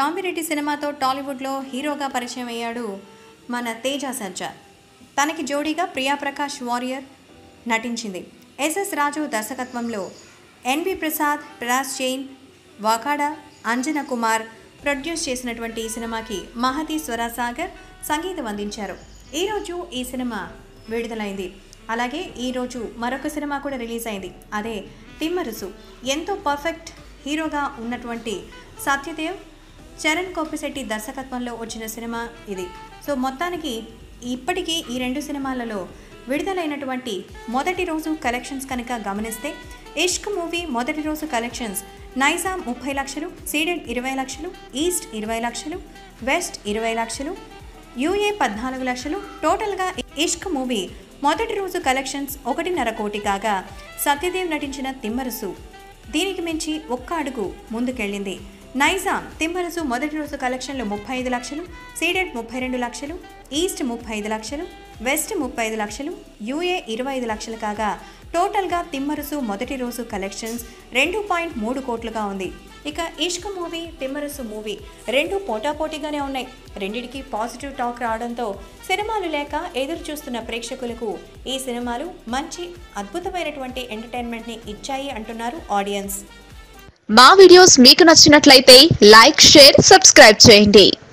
రామిరెడ్డి సినిమాతో టాలీవుడ్లో హీరోగా పరిచయం అయ్యాడు మన తేజ సజ్జా తనకి జోడీగా ప్రియా ప్రకాష్ వారియర్ నటించింది ఎస్ఎస్ రాజు దర్శకత్వంలో ఎన్వి ప్రసాద్ ప్రాస్ జైన్ వాకాడా అంజన కుమార్ ప్రొడ్యూస్ చేసినటువంటి ఈ సినిమాకి మహతి స్వరసాగర్ సంగీతం అందించారు ఈరోజు ఈ సినిమా విడుదలైంది అలాగే ఈరోజు మరొక సినిమా కూడా రిలీజ్ అయింది అదే తిమ్మరుసు ఎంతో పర్ఫెక్ట్ హీరోగా ఉన్నటువంటి సత్యదేవ్ చరణ్ కోపిశెట్టి దర్శకత్వంలో వచ్చిన సినిమా ఇది సో మొత్తానికి ఇప్పటికీ ఈ రెండు సినిమాలలో విడుదలైనటువంటి మొదటి రోజు కలెక్షన్స్ కనుక గమనిస్తే ఇష్క్ మూవీ మొదటి రోజు కలెక్షన్స్ నైజాం ముప్పై లక్షలు సీడెడ్ ఇరవై లక్షలు ఈస్ట్ ఇరవై లక్షలు వెస్ట్ ఇరవై లక్షలు యూఏ పద్నాలుగు లక్షలు టోటల్గా ఇష్క్ మూవీ మొదటి రోజు కలెక్షన్స్ ఒకటిన్నర కోటి కాగా సత్యదేవ్ నటించిన తిమ్మరసు దీనికి మించి ఒక్క అడుగు ముందుకెళ్ళింది నైజాం తిమ్మరసు మొదటి రోజు కలెక్షన్లు ముప్పై ఐదు లక్షలు సీడెడ్ ముప్పై రెండు లక్షలు ఈస్ట్ ముప్పై ఐదు లక్షలు వెస్ట్ ముప్పై ఐదు లక్షలు యూఏ ఇరవై ఐదు లక్షలు కాగా టోటల్గా తిమ్మరసు మొదటి రోజు కలెక్షన్స్ రెండు పాయింట్ మూడు కోట్లుగా ఉంది ఇక ఇష్క్ మూవీ తిమ్మరసు మూవీ రెండు పోటాపోటీగానే ఉన్నాయి రెండిటికి పాజిటివ్ టాక్ రావడంతో సినిమాలు లేక ఎదురు చూస్తున్న ప్రేక్షకులకు ఈ సినిమాలు మంచి అద్భుతమైనటువంటి ఎంటర్టైన్మెంట్ని ఇచ్చాయి అంటున్నారు ఆడియన్స్ మా వీడియోస్ మీకు నచ్చినట్లయితే లైక్ షేర్ సబ్స్క్రైబ్ చేయండి